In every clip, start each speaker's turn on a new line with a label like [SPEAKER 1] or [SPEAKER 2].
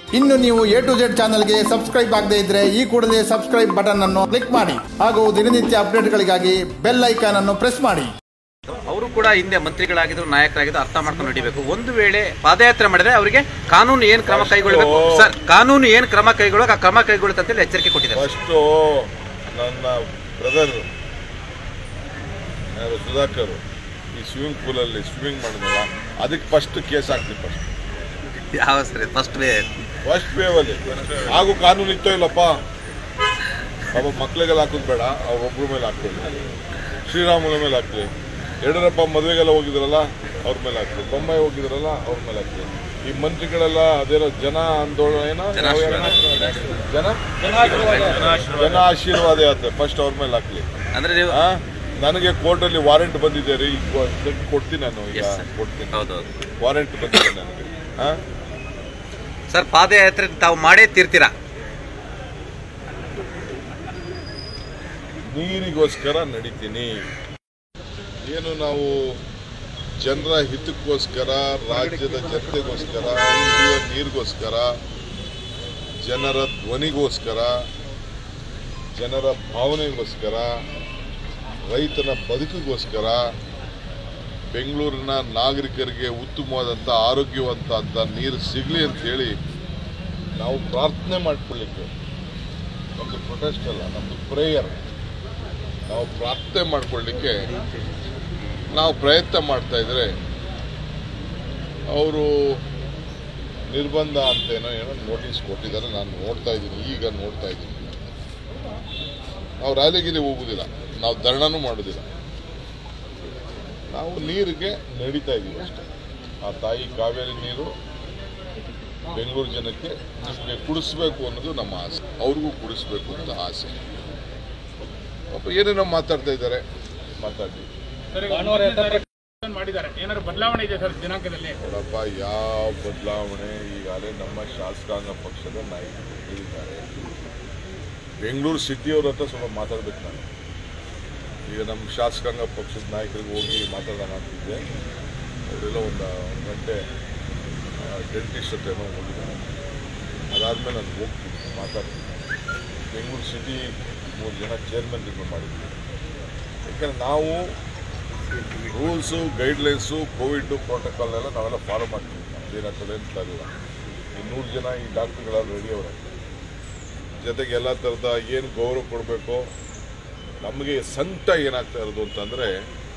[SPEAKER 1] ಇನ್ನು ನೀವು A to Z ಚಾನಲ್ಗೆ ಸಬ್ಸ್ಕ್ರೈಬ್ ಆಗದೇ ಇದ್ರೆ ಈ ಕೂಡಲೇ ಸಬ್ಸ್ಕ್ರೈಬ್ ಬಟನ್ ಅನ್ನು ಕ್ಲಿಕ್ ಮಾಡಿ ಹಾಗೂ ದಿನನಿತ್ಯ ಅಪ್ಡೇಟ್ಗಳಿಗಾಗಿ ಬೆಲ್ ಐಕಾನ್ ಅನ್ನು ಪ್ರೆಸ್ ಮಾಡಿ
[SPEAKER 2] ಅವರು ಕೂಡ ಹಿಂದೆ ಮಂತ್ರಿಗಳಾಗಿದ್ರು ನಾಯಕರಾಗಿದ್ರು ಅರ್ಥ ಮಾಡ್ಕೊಂಡು ನಡಿಬೇಕು ಒಂದು ವೇಳೆ ಪಾದಯಾತ್ರೆ ಮಾಡಿದ್ರೆ ಅವರಿಗೆ ಕಾನೂನು ಏನ್ ಕ್ರಮ ಕೈಗೊಳ್ಳಬೇಕು ಸರ್ ಕಾನೂನು ಏನ್ ಕ್ರಮ ಕೈಗೊಳ್ಳಬೇಕು ಆ ಕ್ರಮ ಕೈಗೊಳ್ಳುತ್ತೆ ಅಂತೇಳಿ ಎಚ್ಚರಿಕೆ ಕೊಟ್ಟಿದ್ದಾರೆ
[SPEAKER 3] ಫಸ್ಟು ನನ್ನ ಬ್ರದರ್ ಯಾರು ಸುಧಾಕರ್ ಈ ಸ್ವಿಮ್ಮಿಂಗ್ ಪೂಲಲ್ಲಿ ಸ್ವಿಮ್ಮಿಂಗ್ ಮಾಡಿದ್ನಲ್ಲ ಅದಕ್ಕೆ ಫಸ್ಟ್ ಕೇಸ್ ಹಾಕ್ತೀನಿ ಫಸ್ಟ್
[SPEAKER 2] ಯಾವ ಸರಿ ಫಸ್ಟ್ ವೇ
[SPEAKER 3] ಫಸ್ಟ್ ವೇವಲ್ಲಿ ಹಾಗೂ ಕಾನೂನು ಇತ್ತೋ ಇಲ್ಲಪ್ಪ ಪಾಪ ಮಕ್ಳಿಗೆಲ್ಲ ಹಾಕೋದು ಬೇಡ ಅವ್ರೊಬ್ರ ಮೇಲೆ ಹಾಕ್ಕೊಳ್ಳಿ ಶ್ರೀರಾಮುಲ ಮೇಲೆ ಹಾಕ್ಲಿ ಯಡಿಯೂರಪ್ಪ ಮದುವೆಗೆಲ್ಲ ಹೋಗಿದ್ರಲ್ಲ ಅವ್ರ ಮೇಲೆ ಹಾಕ್ಲಿ ಬೊಂಬಾಯಿ ಹೋಗಿದ್ರಲ್ಲ ಅವ್ರ ಮೇಲೆ ಹಾಕ್ಲಿ ಈ ಮಂತ್ರಿಗಳೆಲ್ಲ ಅದೇನೋ ಜನ ಆಂದೋಲನ ಏನೋ ಜನ ಜನ ಆಶೀರ್ವಾದ ಯಾತ್ರೆ ಫಸ್ಟ್ ಅವ್ರ ಮೇಲೆ ಹಾಕ್ಲಿ
[SPEAKER 2] ಅಂದ್ರೆ ನೀವು
[SPEAKER 3] ಆ? ನನಗೆ ಕೋರ್ಟಲ್ಲಿ ವಾರೆಂಟ್ ಬಂದಿದೆ ರೀ ಈಗ ಚೆಕ್ ಕೊಡ್ತೀನಿ ನಾನು ಈಗ
[SPEAKER 2] Yes, sir.
[SPEAKER 3] ಕೊಡ್ತೀನಿ
[SPEAKER 2] ಹೌದೌದು
[SPEAKER 3] ವಾರೆಂಟ್ ಬಂದಿದೆ ನನಗೆ ಆ?
[SPEAKER 2] ಸರ್ ಪಾದಯಾತ್ರೆ ತಾವು ಮಾಡೇ ತೀರ್ತೀರಾ
[SPEAKER 3] ನೀರಿಗೋಸ್ಕರ ನಡಿತೀನಿ ಏನು ನಾವು ಜನರ ಹಿತಕ್ಕೋಸ್ಕರ ರಾಜ್ಯದ ಜನತೆಗೋಸ್ಕರ ಕುಡಿಯೋ ನೀರಿಗೋಸ್ಕರ ಜನರ ಧ್ವನಿಗೋಸ್ಕರ ಜನರ ಭಾವನೆಗೋಸ್ಕರ ರೈತನ ಬದುಕಿಗೋಸ್ಕರ ಬೆಂಗಳೂರಿನ ನಾಗರಿಕರಿಗೆ ಉತ್ತಮವಾದಂಥ ಆರೋಗ್ಯವಂತ ಅಂತ ನೀರು ಸಿಗಲಿ ಅಂತ ಹೇಳಿ ನಾವು ಪ್ರಾರ್ಥನೆ ಮಾಡ್ಕೊಳ್ಳಿಕ್ಕೆ ನಮ್ಮದು ಪ್ರೊಟೆಸ್ಟ್ ಅಲ್ಲ ನಮ್ಮದು ಪ್ರೇಯರ್ ನಾವು ಪ್ರಾರ್ಥನೆ ಮಾಡ್ಕೊಳ್ಳಿಕ್ಕೆ ನಾವು ಪ್ರಯತ್ನ ಮಾಡ್ತಾ ಇದ್ರೆ ಅವರು ನಿರ್ಬಂಧ ಅಂತೇನೋ ಏನೋ ನೋಟಿಸ್ ಕೊಟ್ಟಿದ್ದಾರೆ ನಾನು ನೋಡ್ತಾ ಇದ್ದೀನಿ ಈಗ ನೋಡ್ತಾ ಇದ್ದೀನಿ ನಾವು ರ್ಯಾಲಿಗಿಲಿ ಹೋಗುದಿಲ್ಲ ನಾವು ಧರಣನೂ ಮಾಡೋದಿಲ್ಲ ನಾವು ನೀರಿಗೆ ನಡೀತಾ ಇದ್ದೀವಿ ಅಷ್ಟೇ ಆ ತಾಯಿ ಕಾವೇರಿ ನೀರು ಬೆಂಗಳೂರು ಜನಕ್ಕೆ ನಮಗೆ ಕುಡಿಸ್ಬೇಕು ಅನ್ನೋದು ನಮ್ಮ ಆಸೆ ಅವ್ರಿಗೂ ಕುಡಿಸ್ಬೇಕು ಅಂತ ಆಸೆ ಪಾಪ ಏನೇನೋ ಮಾತಾಡ್ತಾ ಇದ್ದಾರೆ ಮಾತಾಡಿ
[SPEAKER 4] ಮಾಡಿದ್ದಾರೆ ಏನಾದ್ರು ಬದಲಾವಣೆ ಇದೆ ಸರ್ ದಿನಾಂಕದಲ್ಲಿ
[SPEAKER 3] ನೋಡಪ್ಪ ಯಾವ ಬದಲಾವಣೆ ಈಗಾಗಲೇ ನಮ್ಮ ಶಾಸಕಾಂಗ ಪಕ್ಷದ ನಾಯಕರು ಹೇಳಿದ್ದಾರೆ ಬೆಂಗಳೂರು ಸಿಟಿಯವ್ರ ಹತ್ರ ಸ್ವಲ್ಪ ಮಾತಾಡ್ಬೇಕು ನಾನು ಈಗ ನಮ್ಮ ಶಾಸಕಾಂಗ ಪಕ್ಷದ ನಾಯಕರಿಗೆ ಹೋಗಿ ಮಾತಾಡೋಣ ಅಂತಿದ್ದೆ ಅವರೆಲ್ಲ ಒಂದು ಒಂದು ಗಂಟೆ ಡೆಂಟಿಸ್ಟ್ ಹತ್ರನೋ ಹೋಗಿದ್ದಾರೆ ಅದಾದಮೇಲೆ ನಾನು ಹೋಗ್ತೀನಿ ಮಾತಾಡ್ತೀನಿ ಬೆಂಗಳೂರು ಸಿಟಿ ಮೂರು ಜನ ಚೇರ್ಮನ್ಗಳು ಮಾಡಿದ್ವಿ ಯಾಕಂದ್ರೆ ನಾವು ರೂಲ್ಸು ಗೈಡ್ಲೈನ್ಸು ಕೋವಿಡ್ ಪ್ರೋಟೋಕಾಲ್ನೆಲ್ಲ ನಾವೆಲ್ಲ ಫಾಲೋ ಮಾಡ್ತೀವಿ ನಮ್ದೇನು ಆ ಕಡೆ ಅಂತ ಇಲ್ಲ ಈ ನೂರು ಜನ ಈ ಡಾಕ್ಟ್ರುಗಳೆಲ್ಲ ರೆಡಿ ಅವರ ಜೊತೆಗೆ ಎಲ್ಲ ಥರದ ಏನು ಗೌರವ ಕೊಡಬೇಕು ನಮಗೆ ಸಂಕಟ ಏನಾಗ್ತಾ ಇರೋದು ಅಂತಂದರೆ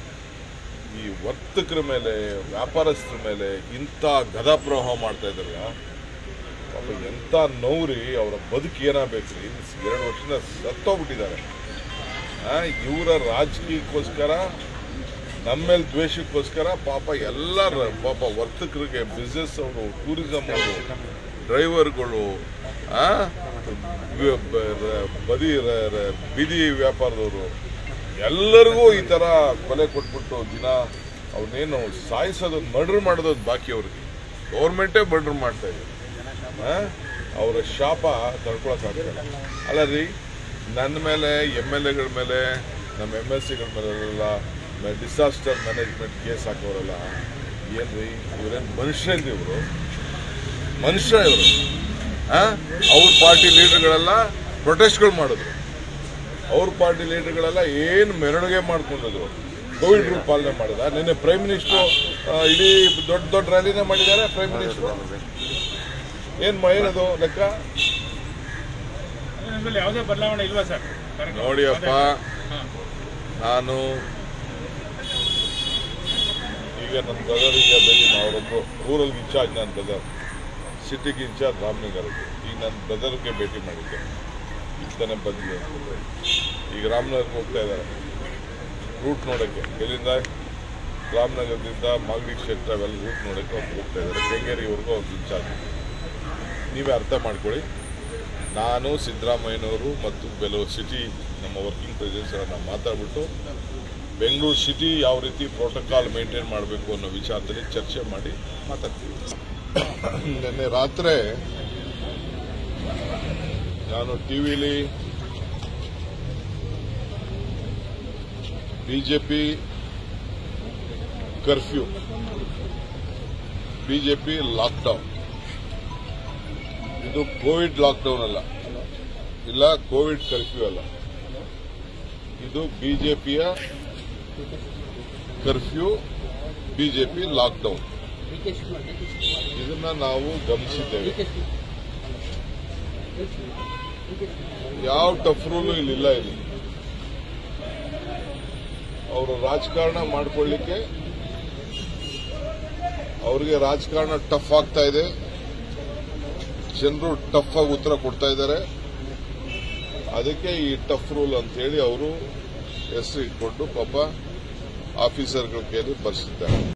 [SPEAKER 3] ಈ ವರ್ತಕರ ಮೇಲೆ ವ್ಯಾಪಾರಸ್ಥರ ಮೇಲೆ ಇಂಥ ಗದಾಪ್ರವಾಹ ಮಾಡ್ತಾ ಇದ್ದಾರಲ್ಲ ಪಾಪ ಎಂಥ ನೋವ್ರಿ ಅವರ ಬದುಕು ಏನಾಗಬೇಕ್ರಿ ಎರಡು ವರ್ಷದಿಂದ ಸತ್ತೋಗ್ಬಿಟ್ಟಿದ್ದಾರೆ ಇವರ ರಾಜಕೀಯಕ್ಕೋಸ್ಕರ ನಮ್ಮ ಮೇಲೆ ದ್ವೇಷಕ್ಕೋಸ್ಕರ ಪಾಪ ಎಲ್ಲರ ಪಾಪ ವರ್ತಕರಿಗೆ ಬಿಸ್ನೆಸ್ ಅವರು ಟೂರಿಸಂ ಅವರು ಡ್ರೈವರ್ಗಳು ಆ, ಬ- ಬ- ಬದಿ ರ- ರ- ಬೀದಿ ವ್ಯಾಪಾರದವರು ಎಲ್ಲರಿಗೂ ಈ ಥರ ಕೊಲೆ ಕೊಟ್ಬಿಟ್ಟು ದಿನ ಅವನ್ನೇನು ಸಾಯಿಸೋದು ಮರ್ಡರ್ ಮಾಡೋದು ಬಾಕಿ ಅವ್ರಿಗೆ ಗೌರ್ಮೆಂಟೇ ಮರ್ಡರ್ ಮಾಡ್ತಾ ಇದೆ ಅವರ ಶಾಪ ತಡ್ಕೊಳಕ್ಕಾಗ್ತದೆ ಅಲ್ಲ ರೀ ನನ್ನ ಮೇಲೆ ಎಮ್ ಎಲ್ ಎಗಳ ಮೇಲೆ ನಮ್ಮ ಎಮ್ ಎಲ್ ಸಿಗಳ ಮೇಲೆಲ್ಲ ಡಿಸಾಸ್ಟರ್ ಮ್ಯಾನೇಜ್ಮೆಂಟ್ ಕೇಸ್ ಹಾಕೋರಲ್ಲ ಏನ್ರಿ ಇವರೇನು ಮನುಷ್ಯನ್ರಿ ಇವರು ಮನುಷ್ಯ ಇವರು ಅವ್ರ ಪಾರ್ಟಿ ಲೀಡರ್ಗಳೆಲ್ಲ ಪ್ರೊಟೆಸ್ಟ್ಗಳು ಮಾಡಿದ್ರು ಅವ್ರ ಪಾರ್ಟಿ ಲೀಡರ್ಗಳೆಲ್ಲ ಏನು ಮೆರವಣಿಗೆ ಮಾಡ್ಕೊಂಡಿದ್ರು ಕೋವಿಡ್ ರೂಲ್ ಪಾಲನೆ ಮಾಡಿದ ನಿನ್ನೆ ಪ್ರೈಮ್ ಮಿನಿಸ್ಟರ್ ಇಡೀ ದೊಡ್ಡ ದೊಡ್ಡ ರ್ಯಾಲಿನೇ ಮಾಡಿದ್ದಾರೆ ಪ್ರೈಮ್ ಮಿನಿಸ್ಟರ್ ಏನ್ ಮ- ಏನದು ಲೆಕ್ಕ
[SPEAKER 4] ಇದ್ರಲ್ಲಿ ಯಾವುದೇ ಬದಲಾವಣೆ ಇಲ್ವಾ ಸರ್
[SPEAKER 3] ನೋಡಿಯಪ್ಪ ನಾನು ಈಗ ನನ್ನ ಬ್ರದರಿಗೆ ಭೇಟಿ ಅವರೊಬ್ಬರು ರೂರಲ್ಗೆ ಇನ್ಚಾರ್ಜ್ ನನ್ನ ಬ್ರದರ್ ಸಿಟಿಗೆ ಇನ್ಚಾರ್ಜ್ ರಾಮನಗರಕ್ಕೆ ಈಗ ನನ್ನ ಬ್ರದರ್ಗೆ ಭೇಟಿ ಮಾಡಿದ್ದೆ ಈಗ ತಾನೇ ಬಂದ್ವಿ ಅಂತ ಈಗ ರಾಮನಗರ್ಗೆ ಹೋಗ್ತಾ ಇದ್ದಾರೆ ರೂಟ್ ನೋಡೋಕ್ಕೆ ಎಲ್ಲಿಂದ ರಾಮನಗರದಿಂದ ಮಾಗಡಿ ಕ್ಷೇತ್ರ ಅವೆಲ್ಲ ರೂಟ್ ನೋಡೋಕ್ಕೆ ಅವ್ರು ಹೋಗ್ತಾ ಇದ್ದಾರೆ ಕೆಂಗೇರಿವರೆಗೂ ಅವ್ರು ಇನ್ಚಾರ್ಜ್ ನೀವೇ ಅರ್ಥ ಮಾಡ್ಕೊಳ್ಳಿ ನಾನು ಸಿದ್ದರಾಮಯ್ಯನವರು ಮತ್ತು ಕೆಲವು ಸಿಟಿ ನಮ್ಮ ವರ್ಕಿಂಗ್ ಪ್ರೆಸಿಡೆಂಟ್ಸ್ ನಾವು ಮಾತಾಡ್ಬಿಟ್ಟು ಬೆಂಗಳೂರು ಸಿಟಿ ಯಾವ ರೀತಿ ಪ್ರೋಟೋಕಾಲ್ ಮೇಂಟೈನ್ ಮಾಡಬೇಕು ಅನ್ನೋ ವಿಚಾರದಲ್ಲಿ ಚರ್ಚೆ ಮಾಡಿ ಮಾತಾಡ್ತೀವಿ ನಿನ್ನೆ ರಾತ್ರಿ ನಾನು ಟಿ ವಿಲಿ ಬಿಜೆಪಿ ಕರ್ಫ್ಯೂ ಬಿಜೆಪಿ ಲಾಕ್ಡೌನ್ ಇದು ಕೋವಿಡ್ ಲಾಕ್ಡೌನ್ ಅಲ್ಲ ಇಲ್ಲ ಕೋವಿಡ್ ಕರ್ಫ್ಯೂ ಅಲ್ಲ ಇದು ಬಿಜೆಪಿಯ ಕರ್ಫ್ಯೂ ಬಿಜೆಪಿ ಲಾಕ್ಡೌನ್ ಇದನ್ನ ನಾವು ಗಮನಿಸಿದ್ದೇವೆ ಯಾವ ಟಫ್ ರೂಲು ಇಲ್ಲಿಲ್ಲ ಇಲ್ಲಿ ಅವರು ರಾಜಕಾರಣ ಮಾಡ್ಕೊಳ್ಳಿಕ್ಕೆ ಅವ್ರಿಗೆ ರಾಜಕಾರಣ ಟಫ್ ಆಗ್ತಾ ಇದೆ ಜನರು ಟಫ್ ಆಗಿ ಉತ್ತರ ಕೊಡ್ತಾ ಇದ್ದಾರೆ ಅದಕ್ಕೆ ಈ ಟಫ್ ರೂಲ್ ಅಂತ ಹೇಳಿ ಅವರು ಹೆಸರು ಇಟ್ಕೊಂಡು ಪಾಪ ಆಫೀಸರ್ಗಳ ಕೈಯಲ್ಲಿ ಬರ್ಸಿದ್ದಾರೆ